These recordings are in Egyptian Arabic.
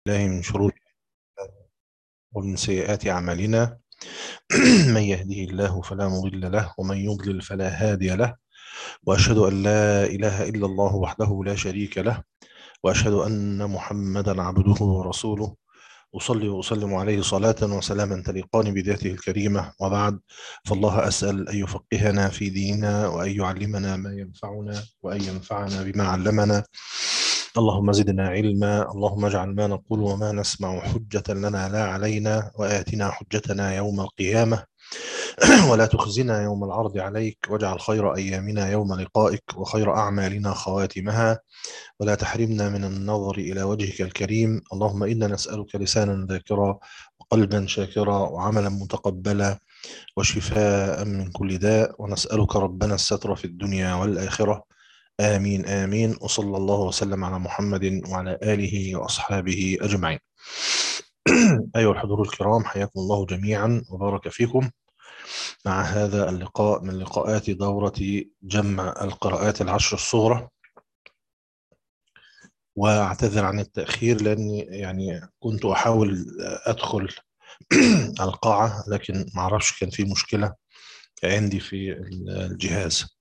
الله من شرور ومن سيئات أعمالنا من يهده الله فلا مضل له ومن يضلل فلا هادي له وأشهد أن لا إله إلا الله وحده لا شريك له وأشهد أن محمدا عبده ورسوله أصلي وأسلم عليه صلاة وسلاما تليقان بذاته الكريمة وبعد فالله أسأل أن يفقهنا في ديننا وأن يعلمنا ما ينفعنا وأن ينفعنا بما علمنا اللهم زدنا علما اللهم اجعل ما نقول وما نسمع حجة لنا لا علينا وآتنا حجتنا يوم القيامة ولا تخزنا يوم العرض عليك واجعل خير أيامنا يوم لقائك وخير أعمالنا خواتمها ولا تحرمنا من النظر إلى وجهك الكريم اللهم إنا نسألك لسانا ذاكرا وقلبا شاكرا وعملا متقبلا وشفاء من كل داء ونسألك ربنا الستر في الدنيا والآخرة آمين آمين وصلى الله وسلم على محمد وعلى آله وأصحابه أجمعين أيها الحضور الكرام حياكم الله جميعا وبارك فيكم مع هذا اللقاء من لقاءات دورة جمع القراءات العشر الصغرى واعتذر عن التأخير لأني يعني كنت أحاول أدخل القاعة لكن ما اعرفش كان في مشكلة عندي في الجهاز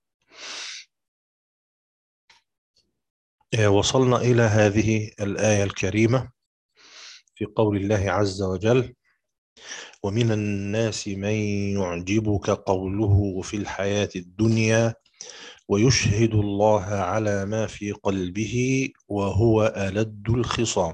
وصلنا إلى هذه الآية الكريمة في قول الله عز وجل ومن الناس من يعجبك قوله في الحياة الدنيا ويشهد الله على ما في قلبه وهو ألد الخصام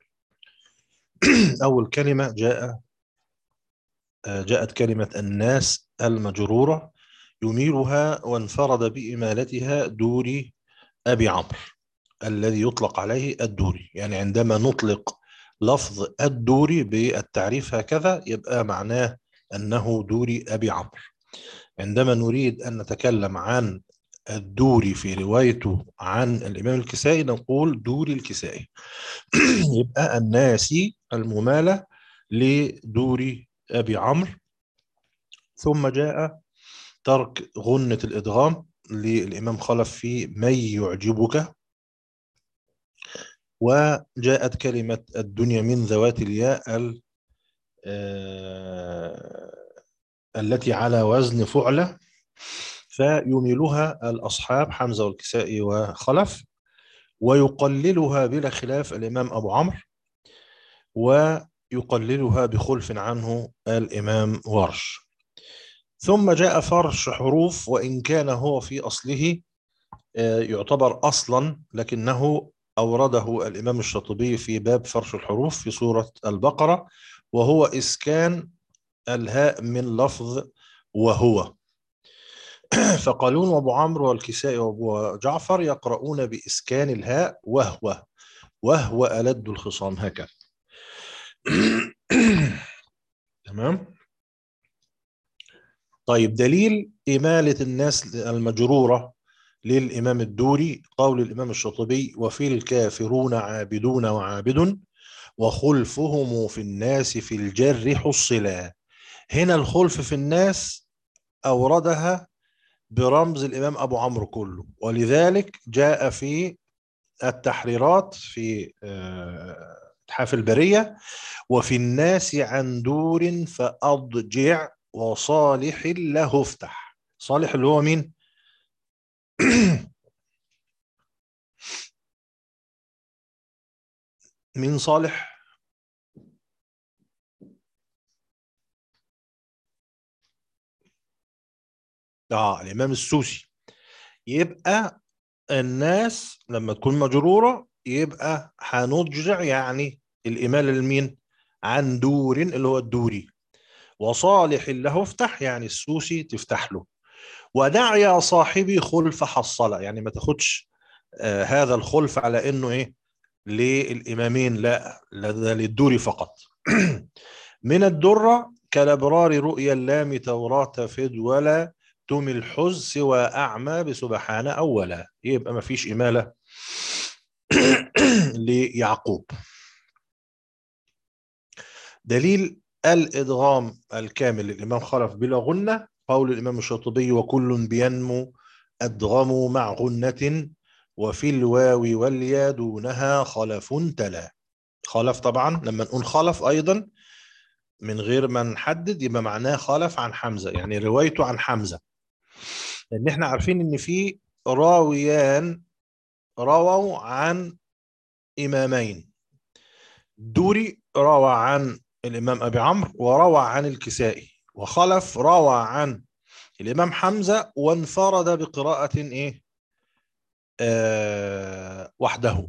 أول كلمة جاء جاءت كلمة الناس المجرورة يميلها وانفرد بإمالتها دور أبي عمرو الذي يطلق عليه الدوري يعني عندما نطلق لفظ الدوري بالتعريف هكذا يبقى معناه أنه دوري أبي عمرو عندما نريد أن نتكلم عن الدوري في روايته عن الإمام الكسائي نقول دوري الكسائي يبقى الناسي الممالة لدوري أبي عمرو ثم جاء ترك غنة الإدغام للإمام خلف في من يعجبك وجاءت كلمة الدنيا من ذوات الياء التي على وزن فعلة فيميلها الأصحاب حمزة والكسائي وخلف ويقللها بلا خلاف الإمام أبو عمرو ويقللها بخلف عنه الإمام ورش ثم جاء فرش حروف وإن كان هو في أصله يعتبر أصلا لكنه أورده الإمام الشاطبي في باب فرش الحروف في سورة البقرة وهو إسكان الهاء من لفظ وهو فقالون وابو عمرو والكسائي وابو جعفر يقرؤون بإسكان الهاء وهو وهو ألد الخصام هكذا تمام طيب دليل إمالة الناس المجرورة للإمام الدوري قول الإمام الشاطبي وفي الكافرون عابدون وعابد وخلفهم في الناس في الجر حصلا هنا الخلف في الناس أوردها برمز الإمام أبو عمرو كله ولذلك جاء في التحريرات في اتحاف البرية وفي الناس عن دور فأضجع وصالح له افتح صالح اللي هو مين مين صالح اه الامام السوسي يبقى الناس لما تكون مجروره يبقى هنضجع يعني الاماله لمين عن دور اللي هو الدوري وصالح له افتح يعني السوسي تفتح له ودع يا صاحبي خلف حصله يعني ما تاخدش آه هذا الخلف على انه ايه للامامين لا ده للدوري فقط من الدره كالابرار رؤيا اللام توراة فد ولا تم الحز سوى اعمى بسبحان اولا يبقى ما فيش اماله ليعقوب دليل الادغام الكامل للامام خلف بلا غنه قول الإمام الشاطبي وكل بينمو أدغموا مع غنة وفي الواو واليا دونها خلف تلا خالف طبعا لما نقول خالف أيضا من غير ما نحدد يبقى معناه خالف عن حمزة يعني روايته عن حمزة لأن احنا عارفين إن في راويان رووا عن إمامين دوري روى عن الإمام أبي عمرو وروى عن الكسائي وخلف روى عن الإمام حمزة وانفرد بقراءة إيه آه وحده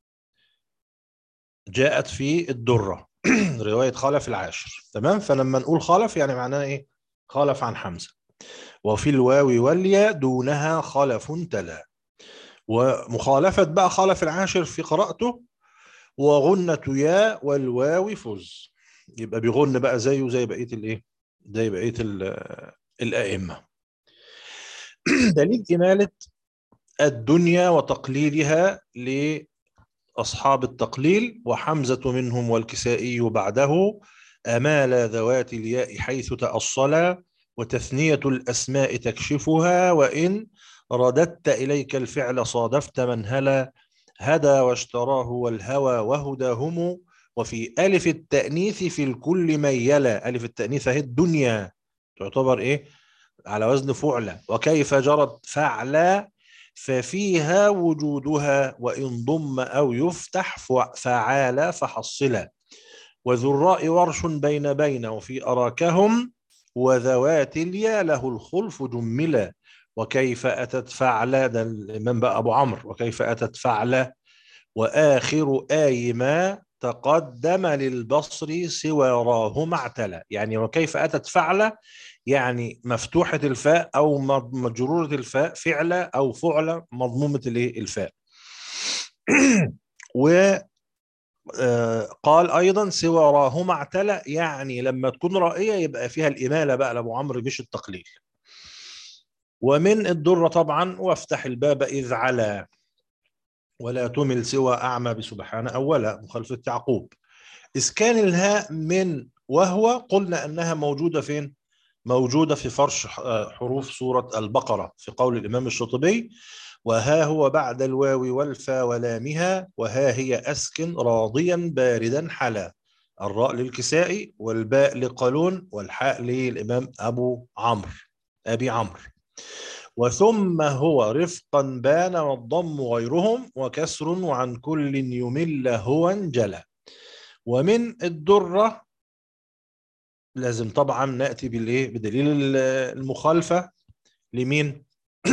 جاءت في الدرة رواية خلف العاشر تمام فلما نقول خلف يعني معناه إيه خلف عن حمزة وفي الواو والياء دونها خلف تلا ومخالفة بقى خلف العاشر في قراءته وغنة ياء والواو فز يبقى بيغن بقى زيه زي بقية الايه زي بقية الأئمة دليل إمالة الدنيا وتقليلها لأصحاب التقليل وحمزة منهم والكسائي بعده أمال ذوات الياء حيث تأصلا وتثنية الأسماء تكشفها وإن رددت إليك الفعل صادفت من هلا هدى واشتراه والهوى وهداهم وفي ألف التأنيث في الكل ميلا ألف التأنيث هي الدنيا تعتبر إيه على وزن فعلة وكيف جرت فعلا ففيها وجودها وإن ضم أو يفتح فعالا فحصلا وذو الراء ورش بين بين وفي أراكهم وذوات اليا له الخلف جملا وكيف أتت فعلا ده الإمام بقى أبو عمرو وكيف أتت فعلا وآخر آي ما تقدم للبصر سوى راه معتلى يعني وكيف أتت فعلة يعني مفتوحة الفاء أو مجرورة الفاء فعلة أو فعلة مضمومة الفاء و قال أيضا سوى راه معتلى يعني لما تكون رائية يبقى فيها الإمالة بقى لأبو عمرو مش التقليل ومن الدرة طبعا وافتح الباب إذ على ولا تمل سوى أعمى بسبحان أولا مخالفة يعقوب إسكان الهاء من وهو قلنا أنها موجودة فين؟ موجودة في فرش حروف سورة البقرة في قول الإمام الشاطبي وها هو بعد الواو والفا ولامها وها هي أسكن راضيا باردا حلا الراء للكسائي والباء لقالون والحاء للإمام أبو عمرو أبي عمرو وثم هو رفقا بان والضم غيرهم وكسر وعن كل يمل هو انجلى ومن الدرة لازم طبعا نأتي بالايه بدليل المخالفة لمين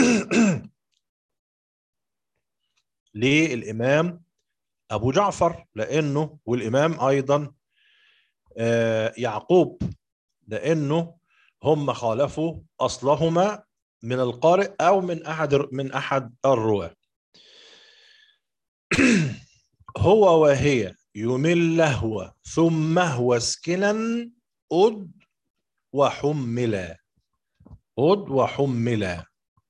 للإمام أبو جعفر لأنه والإمام أيضا يعقوب لأنه هم خالفوا أصلهما من القارئ أو من أحد من أحد الرواة هو وهي يمل هو ثم هو سكنا أد وحملا أد وحملا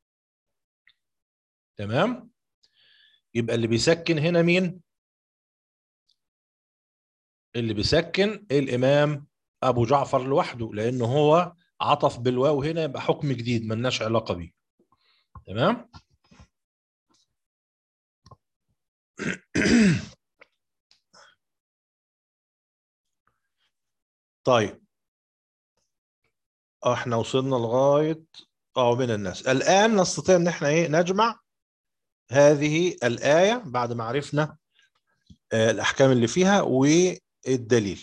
تمام يبقى اللي بيسكن هنا مين اللي بيسكن الإمام أبو جعفر لوحده لأنه هو عطف بالواو هنا يبقى حكم جديد ملناش علاقة بيه تمام طيب احنا وصلنا لغاية اه من الناس الآن نستطيع ان احنا ايه نجمع هذه الآية بعد ما عرفنا آه الأحكام اللي فيها والدليل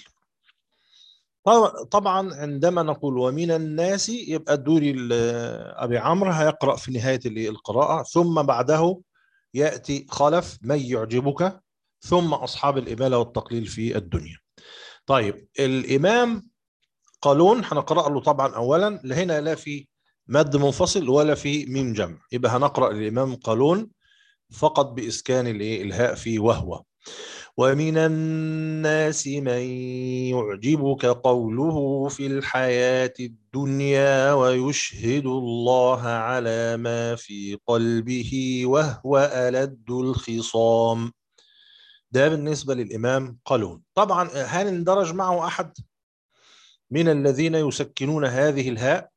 طبعا عندما نقول ومن الناس يبقى الدوري أبي عمرو هيقرأ في نهاية القراءة ثم بعده يأتي خلف من يعجبك ثم أصحاب الإمالة والتقليل في الدنيا طيب الإمام قالون هنقرأ له طبعا أولا هنا لا في مد منفصل ولا في ميم جمع يبقى هنقرأ الإمام قالون فقط بإسكان الهاء في وهو ومن الناس من يعجبك قوله في الحياة الدنيا ويشهد الله على ما في قلبه وهو ألد الخصام ده بالنسبة للإمام قالون طبعا هل اندرج معه أحد من الذين يسكنون هذه الهاء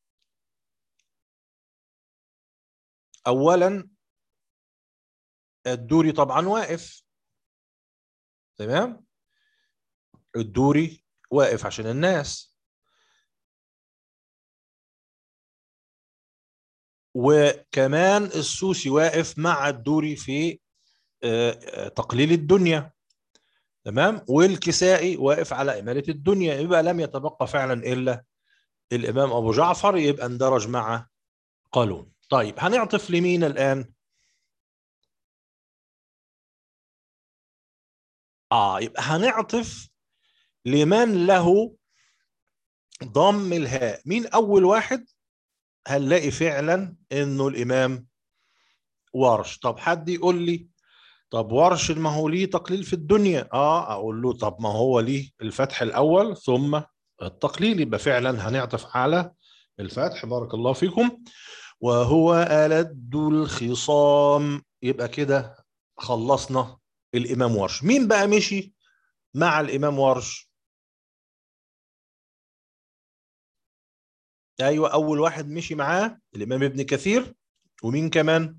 أولا الدوري طبعا واقف تمام الدوري واقف عشان الناس وكمان السوسي واقف مع الدوري في تقليل الدنيا تمام والكسائي واقف على إمالة الدنيا يبقى لم يتبقى فعلا إلا الإمام أبو جعفر يبقى اندرج مع قالون طيب هنعطف لمين الآن آه يبقى هنعطف لمن له ضم الهاء مين أول واحد هنلاقي فعلا إنه الإمام ورش طب حد يقول لي طب ورش ما هو ليه تقليل في الدنيا اه اقول له طب ما هو ليه الفتح الاول ثم التقليل يبقى فعلا هنعطف على الفتح بارك الله فيكم وهو ألد الخصام يبقى كده خلصنا الإمام ورش مين بقى مشي مع الإمام ورش أيوة أول واحد مشي معاه الإمام ابن كثير ومين كمان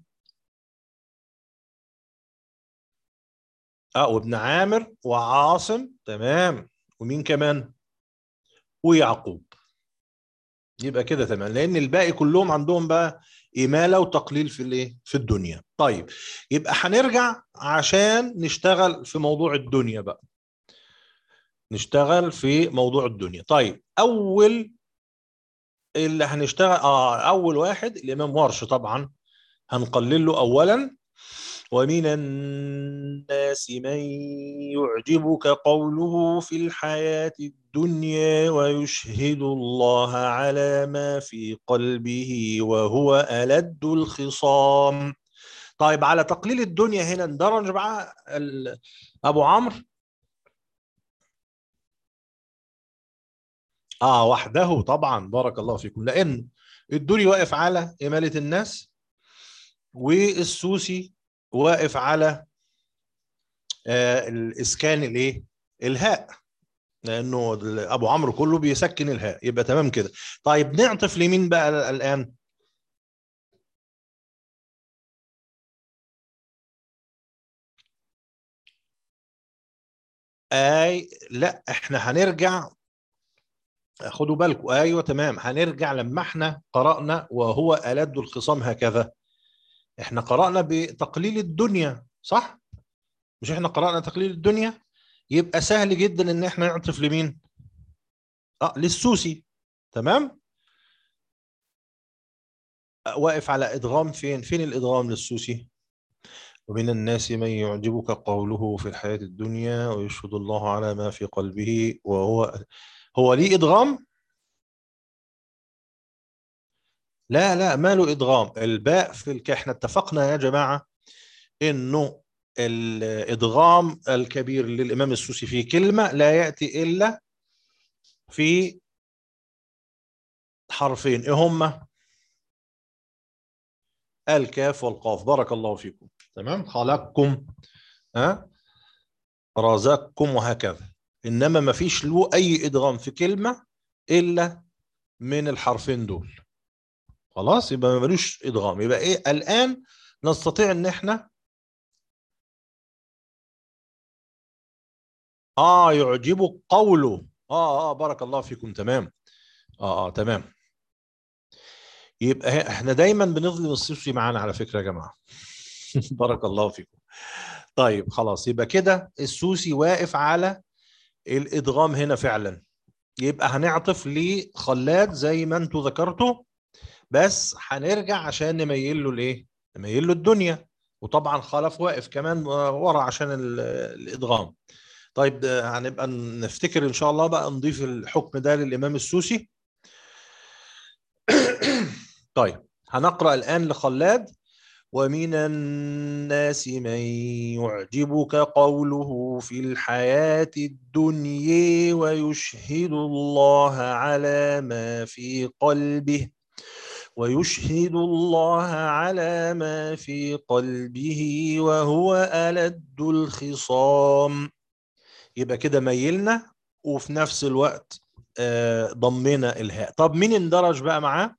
اه وابن عامر وعاصم تمام ومين كمان ويعقوب يبقى كده تمام لان الباقي كلهم عندهم بقى اماله وتقليل في الايه في الدنيا طيب يبقى هنرجع عشان نشتغل في موضوع الدنيا بقى نشتغل في موضوع الدنيا طيب اول اللي هنشتغل اه اول واحد الامام ورش طبعا هنقلل له اولا ومن الناس من يعجبك قوله في الحياة الدنيا ويشهد الله على ما في قلبه وهو ألد الخصام طيب على تقليل الدنيا هنا اندرج بقى أبو عمرو آه وحده طبعا بارك الله فيكم لأن الدوري واقف على إمالة الناس والسوسي واقف على آه الاسكان الايه الهاء لانه ابو عمرو كله بيسكن الهاء يبقى تمام كده طيب نعطف لمين بقى الان اي لا احنا هنرجع خدوا بالكم ايوه تمام هنرجع لما احنا قرانا وهو ألد الخصام هكذا احنا قرأنا بتقليل الدنيا صح مش احنا قرأنا تقليل الدنيا يبقى سهل جدا ان احنا نعطف لمين اه للسوسي تمام واقف على ادغام فين فين الادغام للسوسي ومن الناس من يعجبك قوله في الحياة الدنيا ويشهد الله على ما في قلبه وهو هو ليه ادغام لا لا ماله ادغام الباء في الك احنا اتفقنا يا جماعه انه الادغام الكبير للامام السوسي في كلمه لا ياتي الا في حرفين ايه هما الكاف والقاف بارك الله فيكم تمام خلقكم ها رزقكم وهكذا انما ما فيش له اي ادغام في كلمه الا من الحرفين دول خلاص يبقى ما ملوش ادغام يبقى ايه الان نستطيع ان احنا اه يعجبك قوله اه اه بارك الله فيكم تمام اه اه تمام يبقى احنا دايما بنظلم السوسي معانا على فكره يا جماعه بارك الله فيكم طيب خلاص يبقى كده السوسي واقف على الادغام هنا فعلا يبقى هنعطف لخلاد زي ما انتوا ذكرتوا بس هنرجع عشان نميل له الايه نميل له الدنيا وطبعا خلف واقف كمان ورا عشان الادغام طيب هنبقى نفتكر ان شاء الله بقى نضيف الحكم ده للامام السوسي طيب هنقرا الان لخلاد ومن الناس من يعجبك قوله في الحياة الدنيا ويشهد الله على ما في قلبه ويشهد الله على ما في قلبه وهو ألد الخصام يبقى كده ميلنا وفي نفس الوقت ضمنا الهاء طب مين اندرج بقى معاه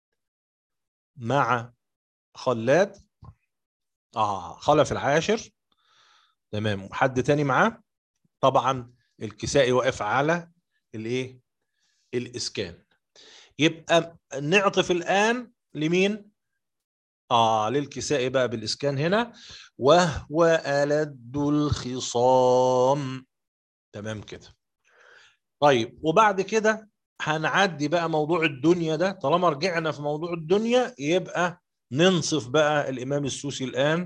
مع خلاد اه خلف العاشر تمام حد تاني معاه طبعا الكسائي واقف على الايه الاسكان يبقى نعطف الان لمين اه للكسائي بقى بالاسكان هنا وهو ألد الخصام تمام كده طيب وبعد كده هنعدي بقى موضوع الدنيا ده طالما رجعنا في موضوع الدنيا يبقى ننصف بقى الإمام السوسي الآن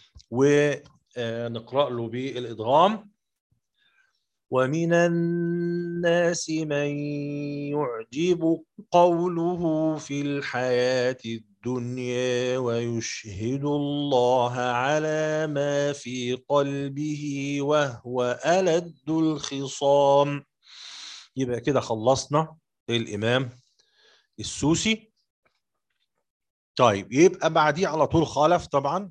ونقرأ له بالإدغام ومن الناس من يعجب قوله في الحياة الدنيا ويشهد الله على ما في قلبه وهو ألد الخصام يبقى كده خلصنا الإمام السوسي طيب يبقى بعديه على طول خالف طبعا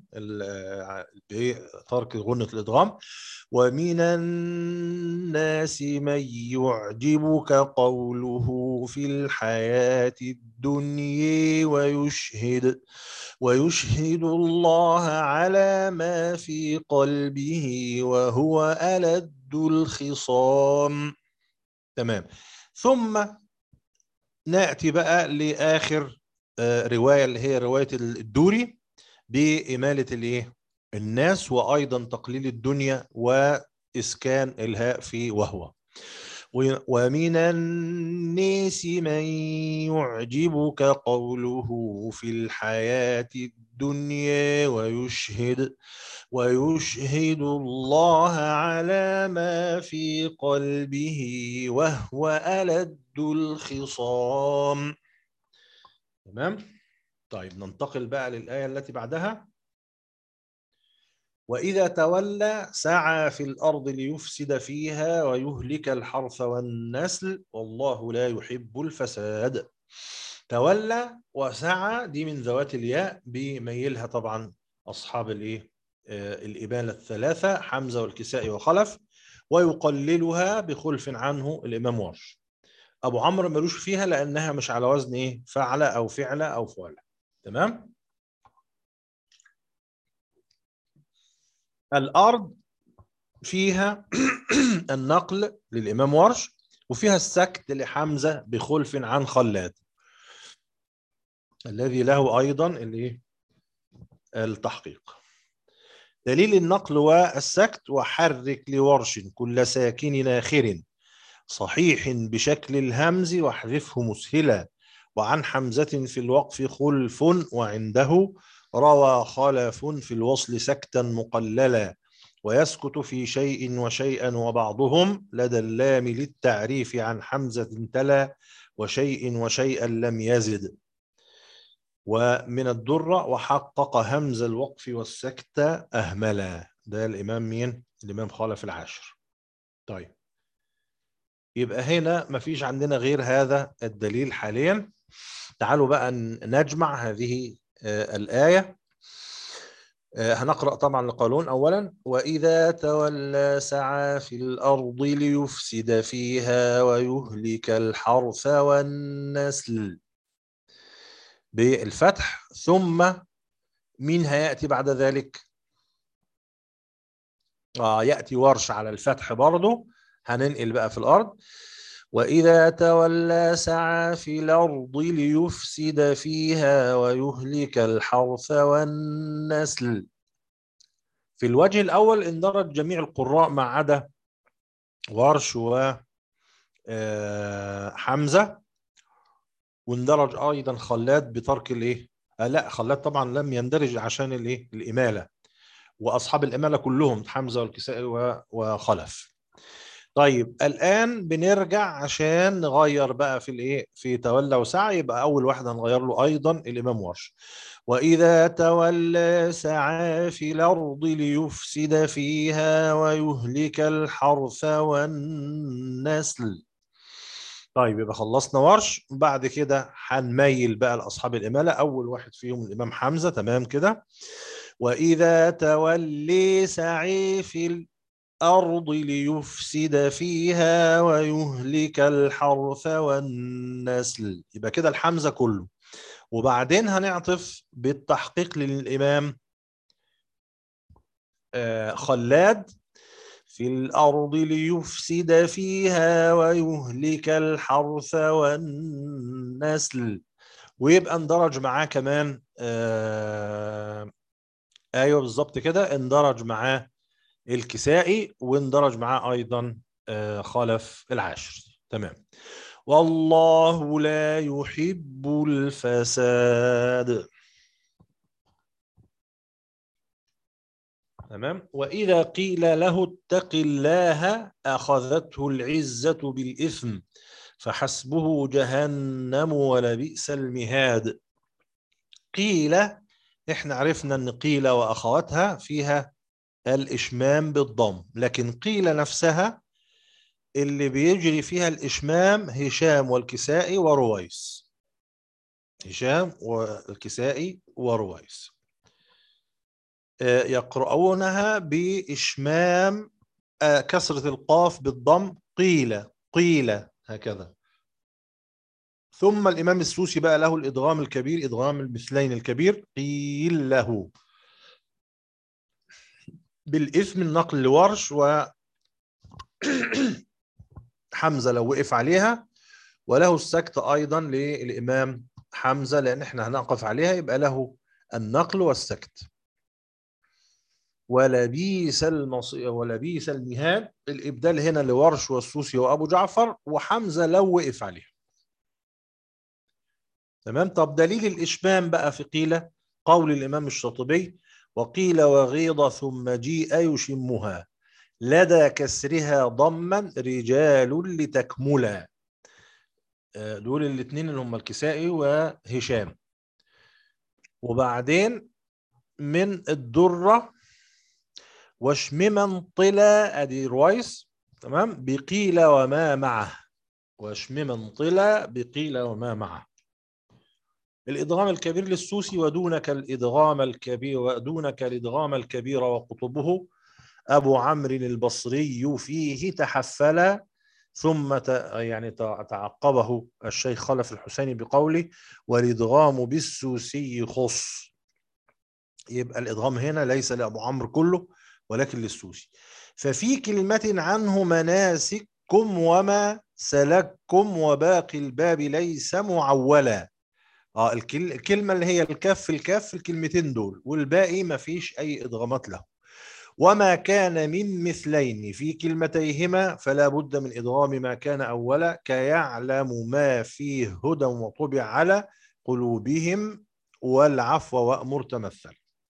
بترك غنة الإدغام ومن الناس من يعجبك قوله في الحياة الدنيا ويشهد ويشهد الله على ما في قلبه وهو ألد الخصام تمام ثم نأتي بقى لآخر رواية اللي هي رواية الدوري بإمالة الإيه؟ الناس وأيضا تقليل الدنيا وإسكان الهاء في وهو ومن الناس من يعجبك قوله في الحياة الدنيا ويشهد ويشهد الله على ما في قلبه وهو ألد الخصام تمام طيب ننتقل بقى للآية التي بعدها وإذا تولى سعى في الأرض ليفسد فيها ويهلك الحرث والنسل والله لا يحب الفساد تولى وسعى دي من ذوات الياء بيميلها طبعا أصحاب الإيه آه الإبانة الثلاثة حمزة والكسائي وخلف ويقللها بخلف عنه الإمام ورش ابو عمرو ملوش فيها لانها مش على وزن ايه فعل او فعل او فعل تمام الارض فيها النقل للامام ورش وفيها السكت لحمزه بخلف عن خلاد الذي له ايضا الايه التحقيق دليل النقل والسكت وحرك لورش كل ساكن ناخر صحيح بشكل الهمز واحذفه مسهلا وعن حمزة في الوقف خلف وعنده روى خلف في الوصل سكتا مقللا ويسكت في شيء وشيئا وبعضهم لدى اللام للتعريف عن حمزة تلا وشيء وشيئا لم يزد ومن الدرة وحقق همز الوقف والسكت أهملا ده الإمام مين؟ الإمام خالف العاشر طيب يبقى هنا مفيش عندنا غير هذا الدليل حاليا تعالوا بقى نجمع هذه الآية هنقرأ طبعا لقالون أولا وإذا تولى سعى في الأرض ليفسد فيها ويهلك الحرث والنسل بالفتح ثم مين هيأتي بعد ذلك آه يأتي ورش على الفتح برضه هننقل بقى في الأرض وإذا تولى سعى في الأرض ليفسد فيها ويهلك الحرث والنسل في الوجه الأول اندرج جميع القراء ما عدا ورش وحمزة واندرج أيضا خلاد بترك الإيه؟ آه لا خلاد طبعا لم يندرج عشان الإيه؟ الإمالة وأصحاب الإمالة كلهم حمزة والكسائي وخلف طيب الآن بنرجع عشان نغير بقى في الإيه في تولى وسعى يبقى أول واحد هنغير له أيضا الإمام ورش وإذا تولى سعى في الأرض ليفسد فيها ويهلك الحرث والنسل طيب يبقى خلصنا ورش بعد كده هنميل بقى لأصحاب الإمالة أول واحد فيهم الإمام حمزة تمام كده وإذا تولي سعي في الأرض ليفسد فيها ويهلك الحرث والنسل يبقى كده الحمزة كله وبعدين هنعطف بالتحقيق للإمام خلاد في الأرض ليفسد فيها ويهلك الحرث والنسل ويبقى اندرج معاه كمان آه ايوه بالظبط كده اندرج معاه الكسائي واندرج معاه ايضا آه خلف العاشر تمام والله لا يحب الفساد تمام وإذا قيل له اتق الله أخذته العزة بالإثم فحسبه جهنم ولبئس المهاد قيل احنا عرفنا ان قيل واخواتها فيها الاشمام بالضم لكن قيل نفسها اللي بيجري فيها الاشمام هشام والكسائي ورويس هشام والكسائي ورويس يقرؤونها بإشمام كسرة القاف بالضم قيل قيل هكذا ثم الإمام السوسي بقى له الإدغام الكبير إدغام المثلين الكبير قيل له بالإثم النقل لورش و حمزة لو وقف عليها وله السكت أيضا للإمام حمزة لأن احنا هنقف عليها يبقى له النقل والسكت ولبيس المصير ولبيس المهاد الإبدال هنا لورش والسوسي وأبو جعفر وحمزة لو وقف عليها تمام طب دليل الإشمام بقى في قيل قول الإمام الشاطبي وقيل وغيض ثم جيء يشمها لدى كسرها ضما رجال لتكملا دول الاثنين اللي هم الكسائي وهشام وبعدين من الدرة وشمما طلا ادي رويس تمام بقيل وما معه وشمما طلا بقيل وما معه الإدغام الكبير للسوسي ودونك الإدغام الكبير ودونك الإدغام الكبير وقطبه أبو عمرو البصري فيه تحفل ثم يعني تعقبه الشيخ خلف الحسيني بقوله والإدغام بالسوسي خص يبقى الإدغام هنا ليس لأبو عمرو كله ولكن للسوسي ففي كلمة عنه مناسككم وما سلككم وباقي الباب ليس معولا اه الكلمة اللي هي الكف الكف الكلمتين دول والباقي ما فيش أي إدغامات له وما كان من مثلين في كلمتيهما فلا بد من إدغام ما كان أولا كيعلم ما فيه هدى وطبع على قلوبهم والعفو وأمر تمثل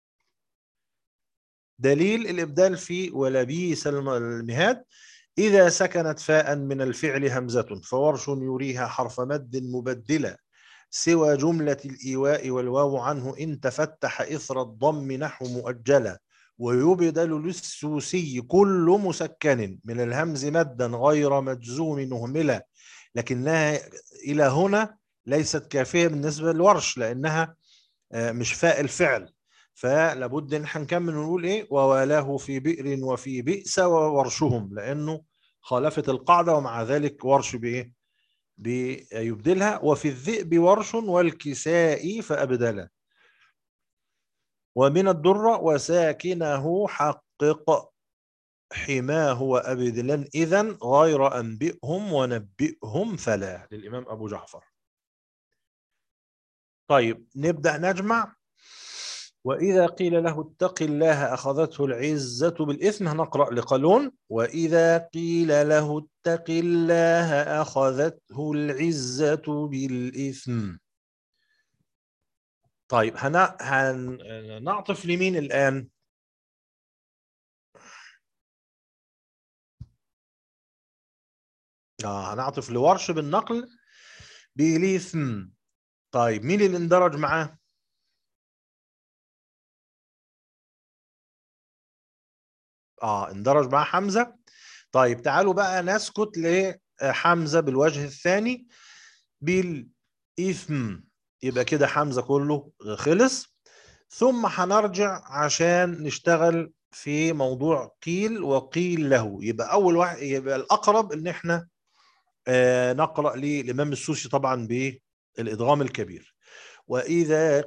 دليل الإبدال في ولبيس المهاد إذا سكنت فاء من الفعل همزة فورش يريها حرف مد مبدلا سوى جملة الإيواء والواو عنه إن تفتح إثر الضم نحو مؤجلا ويبدل للسوسي كل مسكن من الهمز مدا غير مجزوم نهملا لكنها إلى هنا ليست كافية بالنسبة للورش لأنها مش فاء الفعل فلابد ان احنا نكمل ونقول ايه ووالاه في بئر وفي بئس وورشهم لانه خالفت القاعده ومع ذلك ورش بايه بيبدلها وفي الذئب ورش والكساء فابدلا ومن الدره وساكنه حقق حماه وابدلا اذا غير انبئهم ونبئهم فلا للامام ابو جعفر طيب نبدا نجمع وإذا قيل له اتق الله أخذته العزة بالإثم هنقرأ لقالون وإذا قيل له اتق الله أخذته العزة بالإثم طيب هن... هنعطف لمين الآن آه هنعطف لورش بالنقل بالإثم طيب مين اللي اندرج معاه اه اندرج مع حمزه طيب تعالوا بقى نسكت لحمزه بالوجه الثاني بالاثم يبقى كده حمزه كله خلص ثم هنرجع عشان نشتغل في موضوع قيل وقيل له يبقى اول واحد يبقى الاقرب ان احنا آه نقرا للامام السوسي طبعا بالادغام الكبير وإذا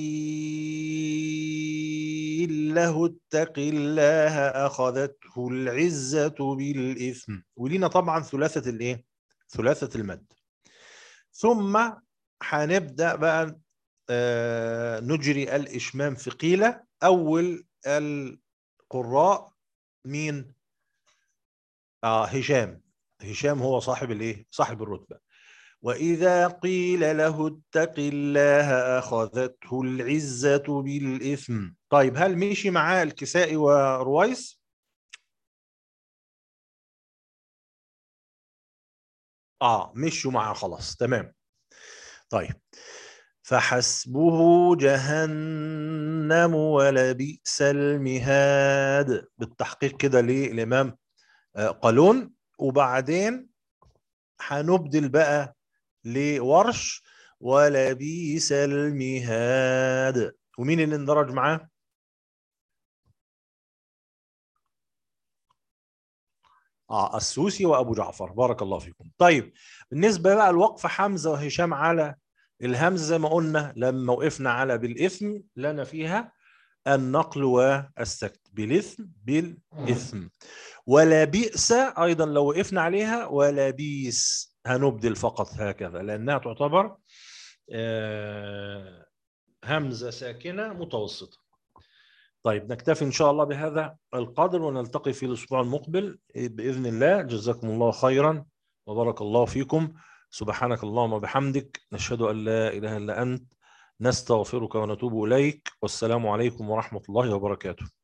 قيل له اتق الله أخذته العزة بالإثم ولينا طبعا ثلاثة الإيه؟ ثلاثة المد ثم هنبدأ بقى آه، نجري الإشمام في قيلة أول القراء مين؟ آه هشام هشام هو صاحب الإيه؟ صاحب الرتبة وإذا قيل له اتق الله أخذته العزة بالإثم طيب هل مشي معاه الكسائي ورويس؟ آه مشوا معاه خلاص تمام طيب فحسبه جهنم ولبئس المهاد بالتحقيق كده للإمام آه، قالون وبعدين هنبدل بقى لورش ولبئس المهاد ومين اللي اندرج معاه؟ اه السوسي وابو جعفر بارك الله فيكم طيب بالنسبه بقى لوقف حمزه وهشام على الهمزه زي ما قلنا لما وقفنا على بالاثم لنا فيها النقل والسكت بالاثم بالاثم ولا بئس ايضا لو وقفنا عليها ولا بيس هنبدل فقط هكذا لانها تعتبر آه، همزه ساكنه متوسطه طيب نكتفي إن شاء الله بهذا القدر ونلتقي في الأسبوع المقبل بإذن الله جزاكم الله خيرا وبارك الله فيكم سبحانك اللهم وبحمدك نشهد أن لا إله إلا أنت نستغفرك ونتوب إليك والسلام عليكم ورحمة الله وبركاته